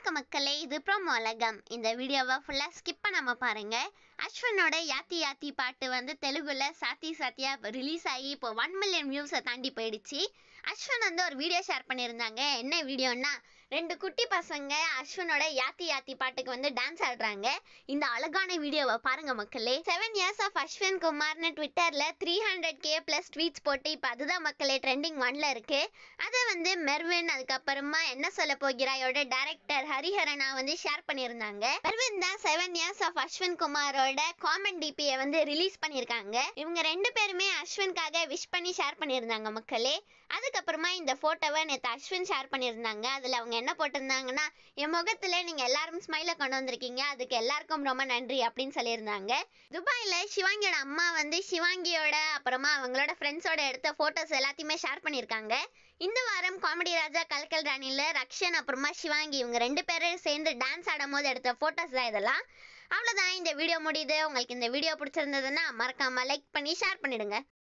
வணக்கம் மக்களே இது ப்ரோமோ உலகம் இந்த வீடியோவை ஃபுல்லாக ஸ்கிப் பண்ணாமல் பாருங்க அஸ்வனோட யாத்தி யாத்தி பாட்டு வந்து தெலுங்குல சாத்தி சாத்தியா ரிலீஸ் ஆகி இப்போ ஒன் மில்லியன் வியூஸை தாண்டி போயிடுச்சு அஸ்வன் வந்து ஒரு வீடியோ ஷேர் பண்ணியிருந்தாங்க என்ன வீடியோன்னா ரெண்டு குட்டி பசங்க அஸ்வனோட யாத்தி யாத்தி பாட்டுக்கு வந்து டான்ஸ் ஆடுறாங்க இந்த அழகான வீடியோவை பாருங்க மக்களே செவன் இயர்ஸ் ஆஃப் அஸ்வன் குமார்னு ட்விட்டர்ல three hundred K plus tweets போட்டு இப்போ அதுதான் மக்களே ட்ரெண்டிங் ஒன்ல இருக்கு அதை வந்து மெர்வின் அதுக்கப்புறமா என்ன சொல்ல போகிறாயோட டைரக்டர் ஹரிஹரனா வந்து ஷேர் பண்ணியிருந்தாங்க மெர்வின் தான் செவன் இயர்ஸ் ஆஃப் அஸ்வின் குமாரோட காமன் டிபியை வந்து ரிலீஸ் பண்ணியிருக்காங்க இவங்க ரெண்டு பேருமே அஸ்வின்காக விஷ் பண்ணி ஷேர் பண்ணியிருந்தாங்க மக்களே அதுக்கப்புறமா இந்த போட்டோவை நேற்று அஸ்வின் ஷேர் பண்ணியிருந்தாங்க அதில் அவங்க என்ன போட்டிருந்தாங்கன்னா என் முகத்துல நீங்க எல்லாரும் ஸ்மைல கொண்டு வந்திருக்கீங்க அதுக்கு எல்லாருக்கும் ரொம்ப நன்றி அப்படின்னு சொல்லியிருந்தாங்க துபாயில சிவாங்கியோட அம்மா வந்து சிவாங்கியோட அப்புறமா அவங்களோட ஃப்ரெண்ட்ஸோட எடுத்த போட்டோஸ் எல்லாத்தையுமே ஷேர் பண்ணியிருக்காங்க இந்த வாரம் காமெடி ராஜா கல்கல் ராணில ரக்ஷன் அப்புறமா சிவாங்கி இவங்க ரெண்டு பேரும் சேர்ந்து டான்ஸ் ஆடும் போது எடுத்த போட்டோஸ் தான் இதெல்லாம் அவ்வளோதான் இந்த வீடியோ முடியுது உங்களுக்கு இந்த வீடியோ பிடிச்சிருந்ததுன்னா மறக்காம லைக் பண்ணி ஷேர் பண்ணிடுங்க